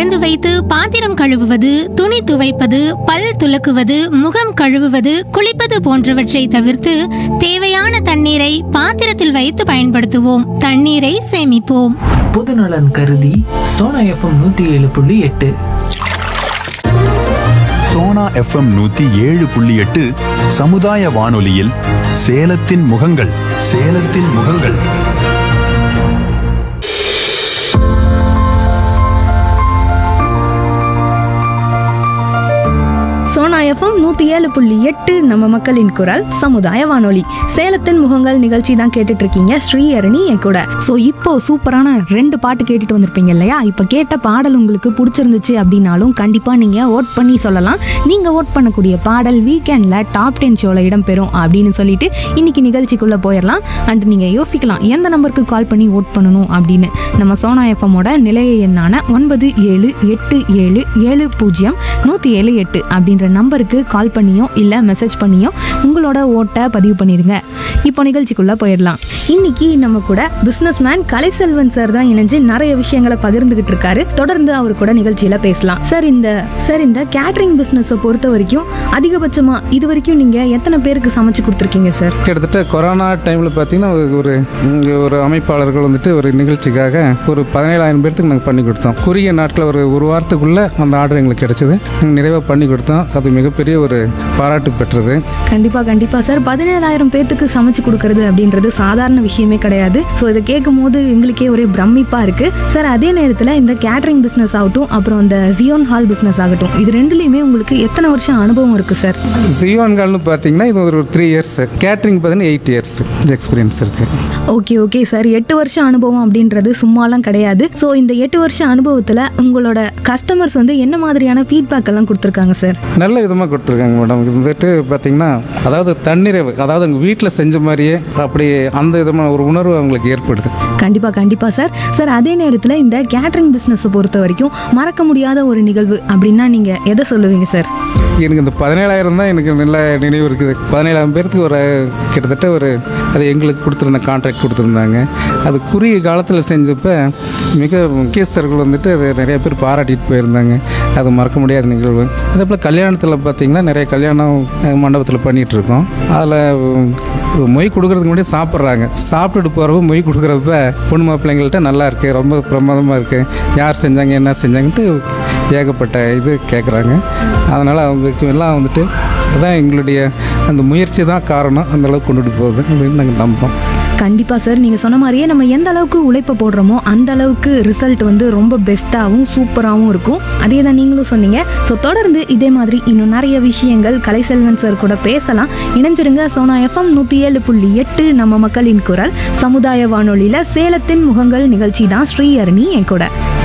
திறந்து வைத்து பாத்திரம் கழுவுவது துணி துவைப்பது பல் துலக்குவது முகம் கழுவுவது குளிப்பது போன்றவற்றை தவிர்த்து தேவையான தண்ணீரை பாத்திரத்தில் வைத்து பயன்படுத்துவோம் தண்ணீரை சேமிப்போம் பொதுநலன் கருதி சோனா எஃப்எம் நூத்தி ஏழு புள்ளி எட்டு சோனா எஃப்எம் நூத்தி ஏழு புள்ளி எட்டு சமுதாய வானொலியில் சேலத்தின் முகங்கள் சேலத்தின் முகங்கள் சோனா எஃப்எம் நூற்றி ஏழு புள்ளி எட்டு நம்ம மக்களின் குரல் சமுதாய வானொலி சேலத்தின் முகங்கள் நிகழ்ச்சி தான் கேட்டுட்டு இருக்கீங்க ஸ்ரீஹரணி என் கூட ஸோ இப்போ சூப்பரான ரெண்டு பாட்டு கேட்டுட்டு வந்திருப்பீங்க இல்லையா இப்போ கேட்ட பாடல் உங்களுக்கு பிடிச்சிருந்துச்சு அப்படின்னாலும் கண்டிப்பாக நீங்கள் ஓட் பண்ணி சொல்லலாம் நீங்கள் ஓட் பண்ணக்கூடிய பாடல் வீக்கெண்டில் டாப் டென் ஷோவில் இடம்பெறும் அப்படின்னு சொல்லிட்டு இன்னைக்கு நிகழ்ச்சிக்குள்ளே போயிடலாம் அண்ட் நீங்கள் யோசிக்கலாம் எந்த நம்பருக்கு கால் பண்ணி ஓட் பண்ணணும் அப்படின்னு நம்ம சோனா எஃப்எம்மோட நிலைய எண்ணான ஒன்பது ஏழு எட்டு ஏழு ஏழு பூஜ்ஜியம் நூற்றி ஏழு எட்டு அப்படின்ற நம்பருக்கு கால் பண்ணியோ இல்லை மெசேஜ் பண்ணியோ உங்களோட ஓட்டை பதிவு பண்ணிடுங்க இப்போ நிகழ்ச்சிக்குள்ளே போயிடலாம் இன்னைக்கு நம்ம கூட பிஸ்னஸ் மேன் கலைசெல்வன் சார் தான் இணைஞ்சு நிறைய விஷயங்களை பகிர்ந்துகிட்டு இருக்காரு தொடர்ந்து அவர் கூட நிகழ்ச்சியில பேசலாம் சார் இந்த சார் இந்த கேட்டரிங் பிஸ்னஸை பொறுத்த வரைக்கும் அதிகபட்சமா இது வரைக்கும் நீங்க எத்தனை பேருக்கு சமைச்சு கொடுத்துருக்கீங்க சார் கிட்டத்தட்ட கொரோனா டைமில் பார்த்தீங்கன்னா ஒரு- ஒரு இங்க ஒரு அமைப்பாளர்கள் வந்துட்டு ஒரு நிகழ்ச்சிக்காக ஒரு பதினேழாயிரம் பேர்த்துக்கு நாங்கள் பண்ணி கொடுத்தோம் குறுகிய நாட்களில் ஒரு ஒரு வாரத்துக்குள்ளே அந்த ஆர்டர் எங்களுக்கு கிடைச்சது நாங்கள் நிறைவாக பண்ணி கொடுத்தோம் அது மிகப்பெரிய ஒரு பாராட்டு பெற்றது கண்டிப்பா கண்டிப்பா சார் பதினேழாயிரம் பேத்துக்கு சமைச்சு கொடுக்கறது அப்படின்றது சாதாரண விஷயமே கிடையாது ஸோ இதை கேட்கும் போது எங்களுக்கே ஒரே பிரமிப்பா இருக்கு சார் அதே நேரத்தில் இந்த கேட்டரிங் பிஸ்னஸ் ஆகட்டும் அப்புறம் இந்த ஜியோன் ஹால் பிஸ்னஸ் ஆகட்டும் இது ரெண்டுலையுமே உங்களுக்கு எத்தனை வருஷம் அனுபவம் இருக்கு சார் ஜியோன்கால்னு பார்த்தீங்கன்னா இது ஒரு த்ரீ இயர்ஸ் கேட்ரிங் பார்த்தீங்கன்னா எயிட் இயர்ஸ் எக்ஸ்பீரியன்ஸ் இருக்குது ஓகே ஓகே சார் எட்டு வருஷம் அனுபவம் அப்படின்றது சும்மாலாம் கிடையாது ஸோ இந்த எட்டு வருஷம் அனுபவத்தில் உங்களோட கஸ்டமர்ஸ் வந்து என்ன மாதிரியான ஃபீட்பேக் எல்லாம் கொடுத்துருக்காங்க சார் நல்ல விதமாக கொடுத்துருக்காங்க மேடம் இது வந்துட்டு பார்த்தீங்கன்னா அதாவது தன்னிறைவு அதாவது அவங்க வீட்டில் செஞ்ச மாதிரியே அப்படி அந்த விதமான ஒரு உணர்வு அவங்களுக்கு ஏற்படுது கண்டிப்பா கண்டிப்பா சார் சார் அதே நேரத்தில் இந்த கேட்டரிங் பிஸ்னஸை பொறுத்த வரைக்கும் மறக்க முடியாத ஒரு நிகழ்வு அப்படின்னா நீங்க எதை சொல்லுவீங்க சார் எனக்கு இந்த பதினேழாயிரம் தான் எனக்கு நல்ல நினைவு இருக்குது பதினேழாயிரம் பேருக்கு ஒரு கிட்டத்தட்ட ஒரு அது எங்களுக்கு கொடுத்துருந்த கான்ட்ராக்ட் கொடுத்துருந்தாங்க அது குறுகிய காலத்தில் செஞ்சப்ப மிக முக்கியஸ்தர்கள் வந்துட்டு அது நிறைய பேர் பாராட்டிட்டு போயிருந்தாங்க அது மறக்க முடியாத நிகழ்வு அதே போல் கல்யாணத்தில் பார்த்தீங்கன்னா நிறைய கல்யாணம் மண்டபத்தில் பண்ணிகிட்டு இருக்கோம் அதில் மொய் கொடுக்கறதுக்கு முன்னாடி சாப்பிட்றாங்க சாப்பிட்டுட்டு போகிறப்ப மொய் கொடுக்குறப்ப பொண்ணு மாப்பிள்ளைங்கள்ட்ட நல்லா இருக்குது ரொம்ப பிரமாதமாக இருக்குது யார் செஞ்சாங்க என்ன செஞ்சாங்கன்ட்டு ஏகப்பட்ட இது கேட்குறாங்க அதனால் அவங்களுக்கு எல்லாம் வந்துட்டு அதான் எங்களுடைய அந்த முயற்சி தான் காரணம் அந்த அளவுக்கு கொண்டுட்டு போகுது அப்படின்னு நாங்கள் நம்புகிறோம் கண்டிப்பா சார் நீங்க சொன்ன மாதிரியே நம்ம எந்த அளவுக்கு உழைப்பை போடுறோமோ அந்த அளவுக்கு ரிசல்ட் வந்து ரொம்ப பெஸ்ட்டாகவும் சூப்பராகவும் இருக்கும் அதே தான் நீங்களும் சொன்னீங்க ஸோ தொடர்ந்து இதே மாதிரி இன்னும் நிறைய விஷயங்கள் கலைசெல்வன் சார் கூட பேசலாம் இணைஞ்சிருங்க சோனா எஃப்எம் நூற்றி ஏழு புள்ளி எட்டு நம்ம மக்களின் குரல் சமுதாய வானொலியில சேலத்தின் முகங்கள் நிகழ்ச்சி தான் ஸ்ரீஹரணி என் கூட